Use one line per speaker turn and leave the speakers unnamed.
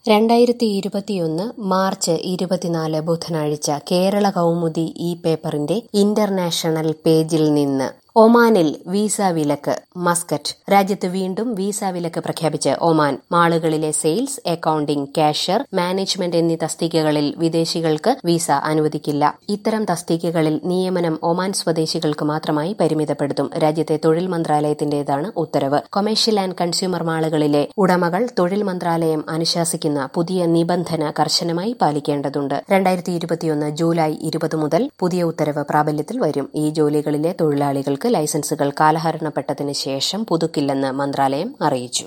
രണ്ടായിരത്തി ഇരുപത്തിയൊന്ന് മാർച്ച് ഇരുപത്തിനാല് ബുധനാഴ്ച കേരള കൗമുദി ഈ പേപ്പറിന്റെ ഇന്റർനാഷണൽ പേജിൽ നിന്ന് ഒമാനിൽ വീസ വിലക്ക് മസ്കറ്റ് രാജ്യത്ത് വീണ്ടും വീസ വിലക്ക് പ്രഖ്യാപിച്ച് ഒമാൻ മാളുകളിലെ സെയിൽസ് അക്കൌണ്ടിംഗ് കാഷ്യർ മാനേജ്മെന്റ് എന്നീ തസ്തികകളിൽ വിദേശികൾക്ക് വീസ അനുവദിക്കില്ല ഇത്തരം തസ്തികകളിൽ നിയമനം ഒമാൻ സ്വദേശികൾക്ക് മാത്രമായി പരിമിതപ്പെടുത്തും രാജ്യത്തെ തൊഴിൽ മന്ത്രാലയത്തിന്റേതാണ് ഉത്തരവ് കൊമേഴ്ഷ്യൽ ആൻഡ് കൺസ്യൂമർ മാളുകളിലെ ഉടമകൾ തൊഴിൽ മന്ത്രാലയം അനുശാസിക്കുന്ന പുതിയ നിബന്ധന കർശനമായി പാലിക്കേണ്ടതുണ്ട് രണ്ടായിരത്തി ഇരുപത്തിയൊന്ന് ജൂലൈ ഇരുപത് മുതൽ പുതിയ ഉത്തരവ് പ്രാബല്യത്തിൽ വരും ഈ ജോലികളിലെ തൊഴിലാളികൾക്ക് ലൈസൻസുകൾ കാലഹരണപ്പെട്ടതിന് ശേഷം പുതുക്കില്ലെന്ന് മന്ത്രാലയം അറിയിച്ചു